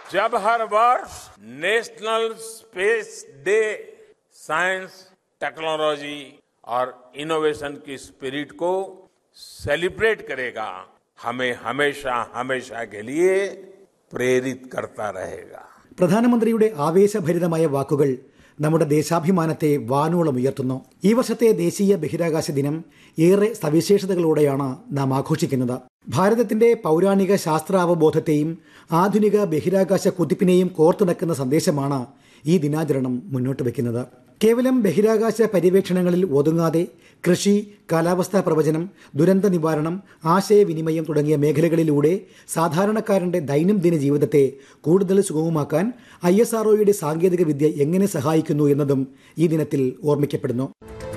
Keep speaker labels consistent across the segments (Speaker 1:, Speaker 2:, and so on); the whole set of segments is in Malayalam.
Speaker 1: जब हर वर्ष national space day science technology और इनोवेशन की स्पिरिट को सेलिब्रेट करेगा हमें हमेशा हमेशा के लिए प्रेरित करता रहेगा
Speaker 2: പ്രധാനമന്ത്രിയുടെ ആവേശഭരിതമായ വാക്കുകൾ നമ്മുടെ ദേശാഭിമാനത്തെ വാനോളം ഉയർത്തുന്നു ഈ വർഷത്തെ ദേശീയ ബഹിരാകാശ ദിനം ഏറെ സവിശേഷതകളോടെയാണ് നാം ആഘോഷിക്കുന്നത് ഭാരതത്തിന്റെ പൗരാണിക ശാസ്ത്രാവബോധത്തെയും ആധുനിക ബഹിരാകാശ കുതിപ്പിനെയും കോർത്തിണക്കുന്ന സന്ദേശമാണ് ഈ ദിനാചരണം മുന്നോട്ട് വയ്ക്കുന്നത് കേവലം ബഹിരാകാശ പര്യവേക്ഷണങ്ങളിൽ ഒതുങ്ങാതെ കൃഷി കാലാവസ്ഥാ പ്രവചനം ദുരന്ത നിവാരണം ആശയവിനിമയം തുടങ്ങിയ മേഖലകളിലൂടെ സാധാരണക്കാരന്റെ ദൈനംദിന ജീവിതത്തെ കൂടുതൽ സുഗമമാക്കാൻ ഐ എസ് ആർഒയുടെ സാങ്കേതിക വിദ്യ എങ്ങനെ സഹായിക്കുന്നു എന്നതും ഈ ദിനത്തിൽ ഓർമ്മിക്കപ്പെടുന്നു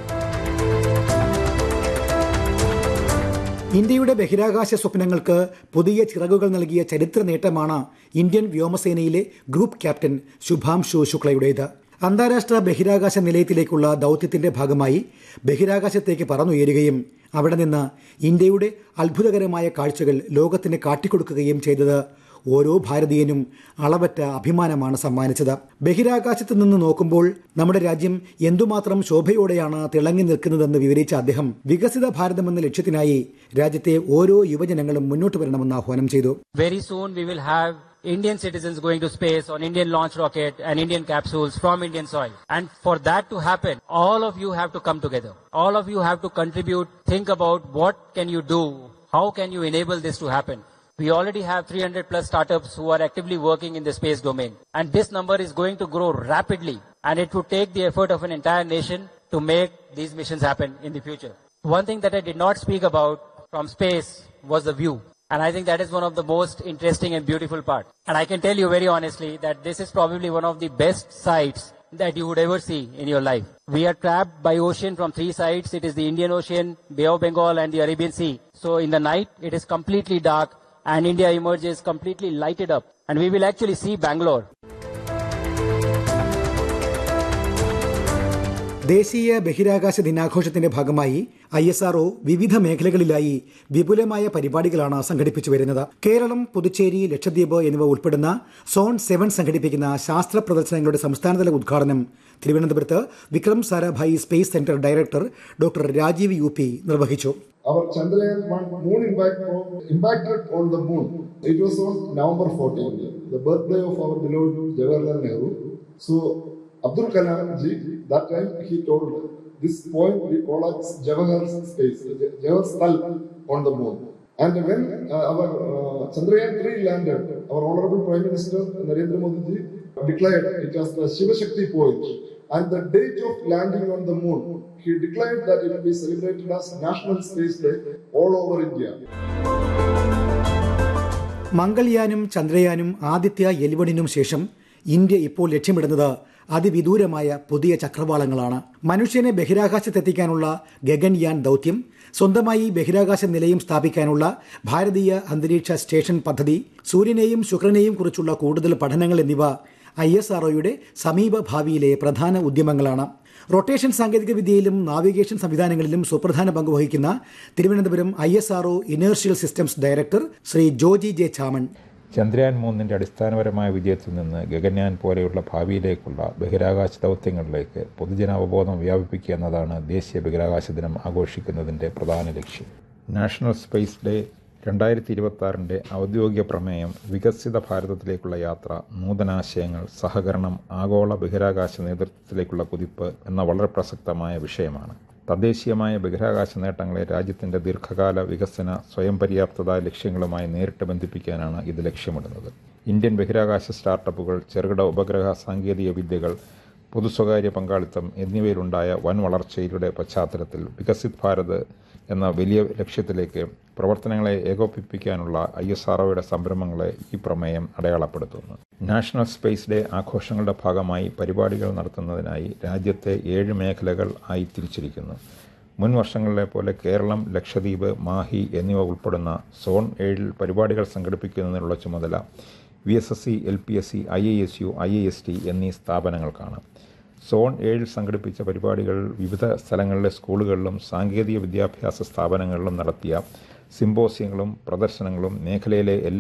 Speaker 2: ഇന്ത്യയുടെ ബഹിരാകാശ സ്വപ്നങ്ങൾക്ക് പുതിയ ചിറകുകൾ നൽകിയ ചരിത്ര നേട്ടമാണ് ഇന്ത്യൻ വ്യോമസേനയിലെ ഗ്രൂപ്പ് ക്യാപ്റ്റൻ ശുഭാംശു ശുക്ലയുടേത് അന്താരാഷ്ട്ര ബഹിരാകാശ നിലയത്തിലേക്കുള്ള ദൌത്യത്തിന്റെ ഭാഗമായി ബഹിരാകാശത്തേക്ക് പറന്നുയരുകയും അവിടെ നിന്ന് ഇന്ത്യയുടെ അത്ഭുതകരമായ കാഴ്ചകൾ ലോകത്തിന് കാട്ടിക്കൊടുക്കുകയും ചെയ്തത് ഓരോ ഭാരതീയനും അളവറ്റ അഭിമാനമാണ് സമ്മാനിച്ചത് ബഹിരാകാശത്ത് നിന്ന് നോക്കുമ്പോൾ നമ്മുടെ രാജ്യം എന്തുമാത്രം ശോഭയോടെയാണ് തിളങ്ങി നിൽക്കുന്നതെന്ന് വിവരിച്ച അദ്ദേഹം വികസിത ഭാരതമെന്ന ലക്ഷ്യത്തിനായി രാജ്യത്തെ ഓരോ യുവജനങ്ങളും മുന്നോട്ട് വരണമെന്ന് ആഹ്വാനം ചെയ്തു
Speaker 3: Very soon we will have Indian citizens going to space on Indian launch rocket and Indian capsules from Indian soil. And for that to happen, all of you have to come together. All of you have to contribute, think about what can you do? How can you enable this to happen? We already have 300 plus startups who are actively working in the space domain. And this number is going to grow rapidly. And it would take the effort of an entire nation to make these missions happen in the future. One thing that I did not speak about from space was the view. And I think that is one of the most interesting and beautiful part. And I can tell you very honestly that this is probably one of the best sights that you would ever see in your life. We are trapped by ocean from three sides. It is the Indian Ocean, Bay of Bengal and the Arabian Sea. So in the night, it is completely dark and India emerges completely lighted up. And we will actually see Bangalore.
Speaker 2: ദേശീയ ബഹിരാകാശ ദിനാഘോഷത്തിന്റെ ഭാഗമായി ഐ എസ് ആർഒ വിവിധ മേഖലകളിലായി വിപുലമായ പരിപാടികളാണ് സംഘടിപ്പിച്ചു വരുന്നത് കേരളം പുതുച്ചേരി ലക്ഷദ്വീപ് എന്നിവ ഉൾപ്പെടുന്ന സോൺ സെവൻ സംഘടിപ്പിക്കുന്ന ശാസ്ത്ര പ്രദർശനങ്ങളുടെ സംസ്ഥാനതല ഉദ്ഘാടനം തിരുവനന്തപുരത്ത് Vikram Sarabhai space centre director doctor Rajeev U P നിർവഹിച്ചു
Speaker 4: Our Chandrayaan 1 moon impact probe impacted on the moon. It was on November 14, the birthday of our beloved Jawaharlal Nehru. So Abdul Kalam ji, that time he told this point we call as Jawahar space, Jawahar Sthal on the moon. And when uh, our uh, Chandrayaan 3 landed, our Honorable Prime Minister Narendra Modi ji declared it as the Shiva Shakti point. And the date of landing on the moon, he declared that it will be celebrated as National Space Day all over India.
Speaker 2: മംഗൾയാനും ചന്ദ്രയാനും ആദിത്യ എലിവണിനും ശേഷം ഇന്ത്യ ഇപ്പോൾ ലക്ഷ്യമിടുന്നത് അതിവിദൂരമായ പുതിയ ചക്രവാളങ്ങളാണ് മനുഷ്യനെ ബഹിരാകാശത്തെത്തിക്കാനുള്ള ഗഗൻയാൻ ദൌത്യം സ്വന്തമായി ബഹിരാകാശ നിലയം സ്ഥാപിക്കാനുള്ള ഭാരതീയ അന്തരീക്ഷ സ്റ്റേഷൻ പദ്ധതി സൂര്യനെയും ശുക്രനെയും കുറിച്ചുള്ള കൂടുതൽ പഠനങ്ങൾ എന്നിവ ഐ എസ് ആർഒയുടെ സമീപ ഭാവിയിലെ പ്രധാന ഉദ്യമങ്ങളാണ് റൊട്ടേഷൻ സാങ്കേതിക വിദ്യയിലും നാവിഗേഷൻ സംവിധാനങ്ങളിലും സുപ്രധാന പങ്ക് വഹിക്കുന്ന Thiruvananthapuram I S R O inertial systems director Shri Joji J Chamon
Speaker 5: Chandrayaan മൂന്നിൻ്റെ അടിസ്ഥാനപരമായ വിജയത്തിൽ നിന്ന് ഗഗൻയാൻ പോലെയുള്ള ഭാവിയിലേക്കുള്ള ബഹിരാകാശ ദൗത്യങ്ങളിലേക്ക് പൊതുജനാവബോധം വ്യാപിപ്പിക്കുക എന്നതാണ് ദേശീയ ബഹിരാകാശ ദിനം ആഘോഷിക്കുന്നതിൻ്റെ പ്രധാന ലക്ഷ്യം നാഷണൽ സ്പേസ് ഡേ രണ്ടായിരത്തി ഇരുപത്തി ആറിൻ്റെ ഔദ്യോഗിക പ്രമേയം വികസിത ഭാരതത്തിലേക്കുള്ള യാത്ര നൂതനാശയങ്ങൾ സഹകരണം ആഗോള ബഹിരാകാശ നേതൃത്വത്തിലേക്കുള്ള കുതിപ്പ് എന്ന വളരെ പ്രസക്തമായ വിഷയമാണ് തദ്ദേശീയമായ ബഹിരാകാശ നേട്ടങ്ങളെ രാജ്യത്തിൻ്റെ ദീർഘകാല വികസന സ്വയം പര്യാപ്തത ലക്ഷ്യങ്ങളുമായി നേരിട്ട് ബന്ധിപ്പിക്കാനാണ് ഇത് ലക്ഷ്യമിടുന്നത് ഇന്ത്യൻ ബഹിരാകാശ സ്റ്റാർട്ടപ്പുകൾ ചെറുകിട ഉപഗ്രഹ സാങ്കേതിക വിദ്യകൾ പൊതു സ്വകാര്യ പങ്കാളിത്തം എന്നിവയിലുണ്ടായ വൻ വളർച്ചയുടെ പശ്ചാത്തലത്തിൽ വികസിത് ഭാരത് എന്ന വലിയ ലക്ഷ്യത്തിലേക്ക് പ്രവർത്തനങ്ങളെ ഏകോപിപ്പിക്കാനുള്ള ഐ എസ് ആർഒയുടെ സംരംഭങ്ങളെ ഈ പ്രമേയം അടയാളപ്പെടുത്തുന്നു നാഷണൽ സ്പേസ് ഡേ ആഘോഷങ്ങളുടെ ഭാഗമായി പരിപാടികൾ നടത്തുന്നതിനായി രാജ്യത്തെ ഏഴ് മേഖലകൾ ആയി തിരിച്ചിരിക്കുന്നു മുൻ വർഷങ്ങളിലെ പോലെ കേരളം ലക്ഷദ്വീപ് മാഹി എന്നിവ ഉൾപ്പെടുന്ന സോൺ ഏഴിൽ പരിപാടികൾ സംഘടിപ്പിക്കുന്നതിനുള്ള ചുമതല V S S C L P S C I A S U I A S T എന്നീ സ്ഥാപനങ്ങൾക്കാണ് സോൺ ഏഴിൽ സംഘടിപ്പിച്ച പരിപാടികൾ വിവിധ സ്ഥലങ്ങളിലെ സ്കൂളുകളിലും സാങ്കേതിക വിദ്യാഭ്യാസ സ്ഥാപനങ്ങളിലും നടത്തിയ സിംബോസിയങ്ങളും പ്രദർശനങ്ങളും മേഖലയിലെ എല്ലാ